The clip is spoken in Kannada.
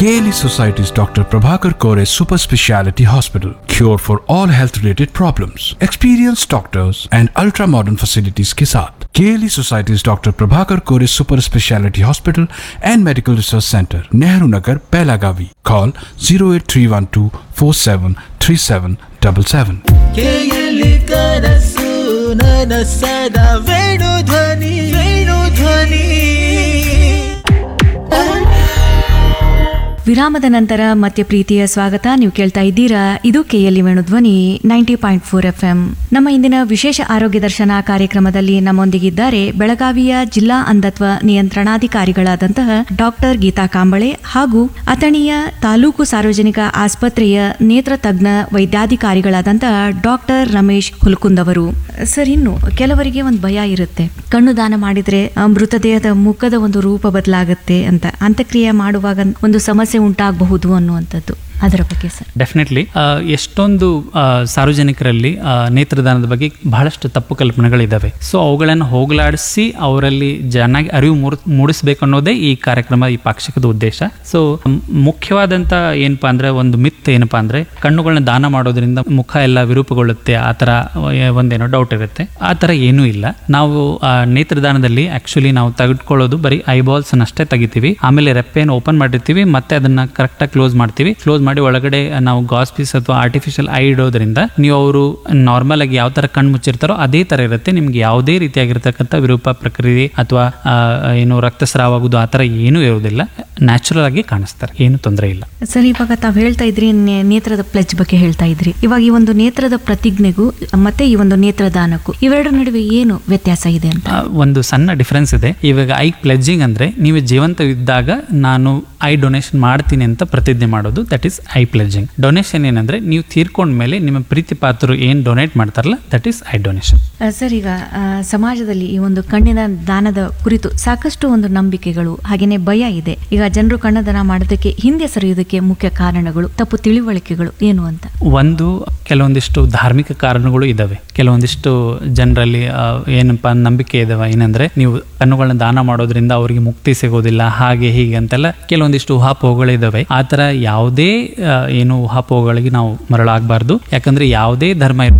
KLE Society's Dr. Prabhakar Kore Super Speciality Hospital. Cure for all health related problems. Experienced doctors and ultra modern facilities के साथ KLE Society's Dr. Prabhakar Kore Super Speciality Hospital and Medical Research Center, Nehru Nagar, Pelagavi. Call 08312 473777. ಕೇಯಲಿ ಕನಸು ನನಸದ ವೇಣು ಧ್ವನಿ ವೇಣು ಧ್ವನಿ ವಿರಾಮದ ನಂತರ ಮತ್ತೆ ಪ್ರೀತಿಯ ಸ್ವಾಗತ ನೀವು ಕೇಳ್ತಾ ಇದ್ದೀರಾ ಇದು K L E Venudhwani ninety point four F M ನಮ್ಮ ಇಂದಿನ ವಿಶೇಷ ಆರೋಗ್ಯ ದರ್ಶನ ಕಾರ್ಯಕ್ರಮದಲ್ಲಿ ನಮ್ಮೊಂದಿಗಿದ್ದಾರೆ ಬೆಳಗಾವಿಯ ಜಿಲ್ಲಾ ಅಂಧತ್ವ ನಿಯಂತ್ರಣಾಧಿಕಾರಿಗಳಾದಂತಹ ಡಾಕ್ಟರ್ ಗೀತಾ ಕಾಂಬಳೆ ಹಾಗೂ ಅಥಣಿಯ ತಾಲೂಕು ಸಾರ್ವಜನಿಕ ಆಸ್ಪತ್ರೆಯ ನೇತ್ರ ತಜ್ಞ ವೈದ್ಯಾಧಿಕಾರಿಗಳಾದಂತಹ ಡಾಕ್ಟರ್ ರಮೇಶ್ ಹುಲ್ಕುಂದ್ ಅವರು ಸರ್ ಇನ್ನು ಕೆಲವರಿಗೆ ಒಂದು ಭಯ ಇರುತ್ತೆ ಕಣ್ಣು ದಾನ ಮಾಡಿದ್ರೆ ಆ, ಮೃತದೇಹದ ಮುಖದ ಒಂದು ರೂಪ ಬದಲಾಗುತ್ತೆ ಅಂತ ಅಂತ್ಯಕ್ರಿಯೆ ಮಾಡುವಾಗ ಒಂದು ಸಮಸ್ಯೆ ಉಂಟಾಗಬಹುದು ಅನ್ನುವಂಥದ್ದು ಅದರ ಬಗ್ಗೆ ಸರ್ ಡೆಫಿನೆಟ್ಲಿ ಎಷ್ಟೊಂದು ಆ, ಸಾರ್ವಜನಿಕರಲ್ಲಿ ಆ, ನೇತ್ರದಾನದ ಬಗ್ಗೆ ಬಹಳಷ್ಟು ತಪ್ಪು ಕಲ್ಪನೆಗಳಿದ್ದಾವೆ ಸೊ ಅವುಗಳನ್ನು ಹೋಗಲಾಡಿಸಿ ಅವರಲ್ಲಿ ಚೆನ್ನಾಗಿ ಅರಿವು ಮೂಡ್ ಮೂಡಿಸ್ಬೇಕು ಅನ್ನೋದೇ ಈ ಕಾರ್ಯಕ್ರಮ ಈ ಪಾಕ್ಷಿಕದ ಉದ್ದೇಶ ಸೊ ಮುಖ್ಯವಾದಂಥ ಏನಪ್ಪಾ ಅಂದ್ರೆ ಒಂದು ಮಿತ್ ಏನಪ್ಪಾ ಅಂದ್ರೆ ಕಣ್ಣುಗಳನ್ನ ದಾನ ಮಾಡೋದ್ರಿಂದ ಮುಖ ಎಲ್ಲ ವಿರೂಪಗೊಳ್ಳುತ್ತೆ ಆ ಥರ ಒಂದೇನೋ ಡೌಟ್ ಇರುತ್ತೆ ಆ ಥರ ಏನೂ ಇಲ್ಲ ನಾವು ಆ, ನೇತ್ರದಾನದಲ್ಲಿ ಆಕ್ಚುಲಿ ನಾವು ತೆಗೆದುಕೊಳ್ಳೋದು ಬರೀ ಐಬಾಲ್ಸ್ ಅಷ್ಟೇ ತೆಗಿತೀವಿ ಆಮೇಲೆ ರೆಪ್ಪೆಯನ್ನು ಓಪನ್ ಮಾಡಿರ್ತೀವಿ ಮತ್ತೆ ಅದನ್ನ ಕರೆಕ್ಟಾಗಿ ಕ್ಲೋಸ್ ಮಾಡ್ತೀವಿ ಕ್ಲೋಸ್ ಮಾಡಿ ಒಳಗಡೆ ನಾವು ಗಾಸ್ ಪೀಸ್ ಅಥವಾ ಆರ್ಟಿಫಿಷಿಯಲ್ ಐ ಇಡೋದ್ರಿಂದ ನೀವು ಅವರು ನಾರ್ಮಲ್ ಆಗಿ ಯಾವ ತರ ಕಣ್ಣು ಮುಚ್ಚಿರ್ತಾರೋ ಅದೇ ತರ ಇರುತ್ತೆ ನಿಮ್ಗೆ ಯಾವುದೇ ರೀತಿಯಾಗಿರ್ತಕ್ಕಂಥ ವಿರೂಪ ಪ್ರಕ್ರಿಯೆ ಅಥವಾ ಆ, ಏನು ರಕ್ತಸ್ರಾವ ಆಗುದು ಆ ಥರ ಏನೂ ಇರುವುದಿಲ್ಲ ನ್ಯಾಚುರಲ್ ಆಗಿ ಕಾಣಿಸ್ತಾರೆ ಏನು ತೊಂದರೆ ಇಲ್ಲ ಸರ್ ಇವಾಗ ತಾವು ಹೇಳ್ತಾ ಇದ್ರಿ ನೇ- ನೇತ್ರದ ಪ್ಲೆಜ್ ಬಗ್ಗೆ ಹೇಳ್ತಾ ಇದ್ರಿ ಇವಾಗ ಈ ಒಂದು ನೇತ್ರದ ಪ್ರತಿಜ್ಞೆಗೂ ಮತ್ತೆ ಈ ಒಂದು ನೇತ್ರದಾನಕ್ಕೂ ಇವೆರಡರ ನಡುವೆ ಏನು ವ್ಯತ್ಯಾಸ ಇದೆ ಅಂತ ಆ, ಒಂದು ಸಣ್ಣ ಡಿಫ್ರೆನ್ಸ್ ಇದೆ ಇವಾಗ ಐ ಪ್ಲೆಡ್ಜಿಂಗ್ ಅಂದ್ರೆ ನೀವು ಜೀವಂತವಿದ್ದಾಗ ನಾನು ಐ ಡೊನೇಷನ್ ಮಾಡ್ತೀನಿ ಅಂತ ಪ್ರತಿಜ್ಞೆ ಮಾಡೋದು that is I pledging donation ಏನಂದ್ರೆ ನೀವು ತೀರ್ಕೊಂಡ್ಮೇಲೆ ನಿಮ್ಮ ಪ್ರೀತಿ ಪಾತ್ರರು ಏನ್ ಡೊನೇಟ್ ಮಾಡ್ತಾರಲ್ಲ ದಟ್ ಈಸ್ ಐ ಡೊನೇಷನ್ ಆ, ಸರ್ ಈಗ ಆ, ಸಮಾಜದಲ್ಲಿ ಈ ಒಂದು ಕಣ್ಣಿನ ದಾನದ ಕುರಿತು ಸಾಕಷ್ಟು ಒಂದು ನಂಬಿಕೆಗಳು ಹಾಗೇನೆ ಭಯ ಇದೆ ಈಗ ಜನರು ಕಣ್ಣ ದಾನ ಮಾಡೋದಕ್ಕೆ ಹಿಂದೆ ಸರಿಯೋದಕ್ಕೆ ಮುಖ್ಯ ಕಾರಣಗಳು ತಪ್ಪು ತಿಳಿವಳಿಕೆಗಳು ಏನು ಅಂತ ಒಂದು ಕೆಲವೊಂದಿಷ್ಟು ಧಾರ್ಮಿಕ ಕಾರಣಗಳು ಇದಾವೆ ಕೆಲವೊಂದಿಷ್ಟು ಜನರಲ್ಲಿ ಆ, ಏನಪ್ಪಾ ನಂಬಿಕೆ ಇದಾವೆ ಏನಂದ್ರೆ ನೀವು ಕಣ್ಣುಗಳನ್ನ ದಾನ ಮಾಡೋದ್ರಿಂದ ಅವರಿಗೆ ಮುಕ್ತಿ ಸಿಗೋದಿಲ್ಲ ಹಾಗೆ ಹೀಗೆ ಅಂತೆಲ್ಲ ಕೆಲವೊಂದಿಷ್ಟು ಊಹಾಪೋಹಗಳಿದಾವೆ ಆ ತರ ಯಾವುದೇ ಆ, ಏನು ಊಹಾಪೋಹಗಳಿಗೆ ನಾವು ಮರಳಾಗಬಾರ್ದು ಯಾಕಂದ್ರೆ ಯಾವುದೇ ಧರ್ಮ ಇರ್ಬೋದು